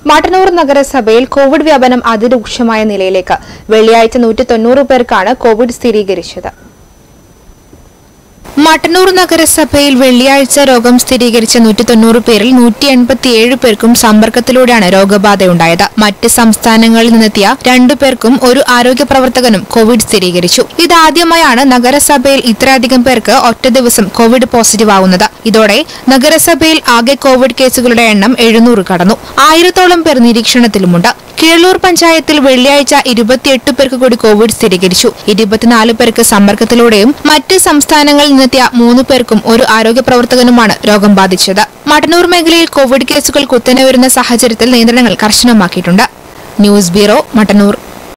മട്ടന്നൂർ നഗരസഭയിൽ കോവിഡ് വ്യാപനം അതിരൂക്ഷമായ നിലയിലേക്ക് വെള്ളിയാഴ്ച നൂറ്റി തൊണ്ണൂറ് പേർക്കാണ് കോവിഡ് സ്ഥിരീകരിച്ചത് മട്ടന്നൂർ നഗരസഭയിൽ വെള്ളിയാഴ്ച രോഗം സ്ഥിരീകരിച്ച നൂറ്റി തൊണ്ണൂറ് പേരിൽ നൂറ്റി എൺപത്തിയേഴ് പേർക്കും സമ്പർക്കത്തിലൂടെയാണ് രോഗബാധയുണ്ടായത് മറ്റ് സംസ്ഥാനങ്ങളിൽ നിന്നെത്തിയ രണ്ടു പേർക്കും ഒരു ആരോഗ്യ പ്രവർത്തകനും കോവിഡ് സ്ഥിരീകരിച്ചു ഇതാദ്യമായാണ് നഗരസഭയിൽ ഇത്രയധികം പേർക്ക് ഒറ്റ ദിവസം കോവിഡ് പോസിറ്റീവ് ആവുന്നത് ഇതോടെ നഗരസഭയിൽ ആകെ കോവിഡ് കേസുകളുടെ എണ്ണം എഴുന്നൂറ് കടന്നു ആയിരത്തോളം പേർ നിരീക്ഷണത്തിലുമുണ്ട് കീഴൂർ പഞ്ചായത്തിൽ വെള്ളിയാഴ്ച ഇരുപത്തിയെട്ട് പേർക്ക് കൂടി കോവിഡ് സ്ഥിരീകരിച്ചു ഇരുപത്തിനാല് പേർക്ക് സമ്പർക്കത്തിലൂടെയും മറ്റ് സംസ്ഥാനങ്ങളിൽ നിന്നെത്തിയ മൂന്ന് പേർക്കും ഒരു ആരോഗ്യ പ്രവർത്തകനുമാണ് രോഗം ബാധിച്ചത് മട്ടന്നൂർ മേഖലയിൽ കോവിഡ് കേസുകൾ കുത്തനെ വരുന്ന സാഹചര്യത്തിൽ നിയന്ത്രണങ്ങൾ കർശനമാക്കിയിട്ടുണ്ട് ന്യൂസ് ബ്യൂറോ മട്ടന്നൂർ